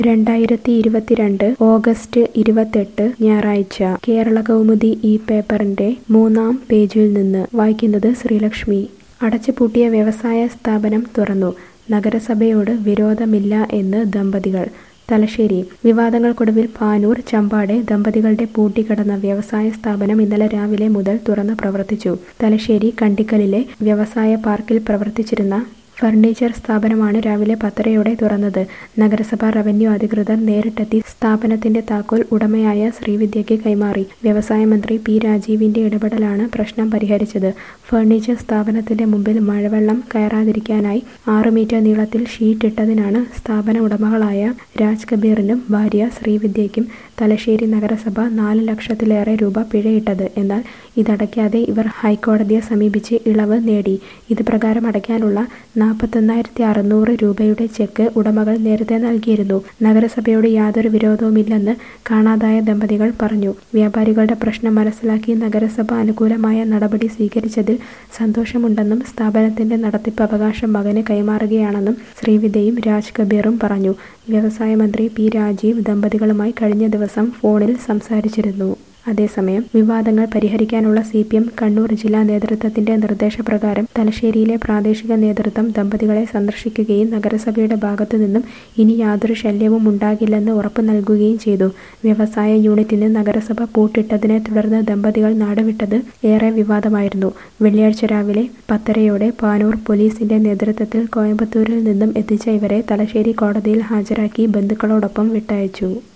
രണ്ടായിരത്തി ഇരുപത്തിരണ്ട് ഓഗസ്റ്റ് ഇരുപത്തെട്ട് ഞായറാഴ്ച കേരള കൗമുദി ഈ പേപ്പറിന്റെ മൂന്നാം പേജിൽ നിന്ന് വായിക്കുന്നത് ശ്രീലക്ഷ്മി അടച്ചുപൂട്ടിയ വ്യവസായ സ്ഥാപനം തുറന്നു നഗരസഭയോട് വിരോധമില്ല എന്ന് ദമ്പതികൾ തലശ്ശേരി വിവാദങ്ങൾക്കൊടുവിൽ പാനൂർ ചമ്പാടെ ദമ്പതികളുടെ പൂട്ടിക്കിടന്ന വ്യവസായ സ്ഥാപനം ഇന്നലെ രാവിലെ മുതൽ തുറന്നു പ്രവർത്തിച്ചു തലശ്ശേരി കണ്ടിക്കലിലെ വ്യവസായ പാർക്കിൽ പ്രവർത്തിച്ചിരുന്ന ഫർണിച്ചർ സ്ഥാപനമാണ് രാവിലെ പത്തരയോടെ തുറന്നത് നഗരസഭ റവന്യൂ അധികൃതർ നേരിട്ടെത്തി സ്ഥാപനത്തിന്റെ താക്കോൽ ഉടമയായ ശ്രീവിദ്യയ്ക്ക് കൈമാറി വ്യവസായ മന്ത്രി പി രാജീവിന്റെ ഇടപെടലാണ് പ്രശ്നം പരിഹരിച്ചത് ഫർണിച്ചർ സ്ഥാപനത്തിന്റെ മുമ്പിൽ മഴവെള്ളം കയറാതിരിക്കാനായി ആറ് മീറ്റർ നീളത്തിൽ ഷീറ്റ് ഇട്ടതിനാണ് സ്ഥാപന ഉടമകളായ രാജ് കബീറിനും ഭാര്യ ശ്രീവിദ്യയ്ക്കും തലശ്ശേരി നഗരസഭ നാല് ലക്ഷത്തിലേറെ രൂപ പിഴയിട്ടത് എന്നാൽ ഇതടയ്ക്കാതെ ഇവർ ഹൈക്കോടതിയെ സമീപിച്ച് ഇളവ് നേടി ഇത് പ്രകാരം അടയ്ക്കാനുള്ള നാൽപ്പത്തൊന്നായിരത്തി അറുന്നൂറ് രൂപയുടെ ചെക്ക് ഉടമകൾ നേരത്തെ നൽകിയിരുന്നു നഗരസഭയോട് യാതൊരു വിരോധവുമില്ലെന്ന് കാണാതായ ദമ്പതികൾ പറഞ്ഞു വ്യാപാരികളുടെ പ്രശ്നം മനസ്സിലാക്കി നഗരസഭ അനുകൂലമായ നടപടി സ്വീകരിച്ചതിൽ സന്തോഷമുണ്ടെന്നും സ്ഥാപനത്തിന്റെ നടത്തിപ്പ് അവകാശം മകന് കൈമാറുകയാണെന്നും ശ്രീവിദ്യയും രാജ് കബീറും പറഞ്ഞു വ്യവസായ മന്ത്രി പി രാജീവ് ദമ്പതികളുമായി കഴിഞ്ഞ ദിവസം ഫോണിൽ സംസാരിച്ചിരുന്നു അതേസമയം വിവാദങ്ങൾ പരിഹരിക്കാനുള്ള സി പി എം കണ്ണൂർ ജില്ലാ നേതൃത്വത്തിന്റെ നിർദ്ദേശപ്രകാരം തലശ്ശേരിയിലെ പ്രാദേശിക നേതൃത്വം ദമ്പതികളെ സന്ദർശിക്കുകയും നഗരസഭയുടെ ഭാഗത്തു നിന്നും ഇനി യാതൊരു ശല്യവും ഉണ്ടാകില്ലെന്ന് ഉറപ്പു നൽകുകയും ചെയ്തു വ്യവസായ യൂണിറ്റിന് നഗരസഭ പൂട്ടിട്ടതിനെ തുടർന്ന് ദമ്പതികൾ നാടുവിട്ടത് ഏറെ വിവാദമായിരുന്നു വെള്ളിയാഴ്ച രാവിലെ പത്തരയോടെ പാനൂർ പോലീസിന്റെ നേതൃത്വത്തിൽ കോയമ്പത്തൂരിൽ നിന്നും എത്തിച്ച ഇവരെ തലശ്ശേരി കോടതിയിൽ ഹാജരാക്കി ബന്ധുക്കളോടൊപ്പം വിട്ടയച്ചു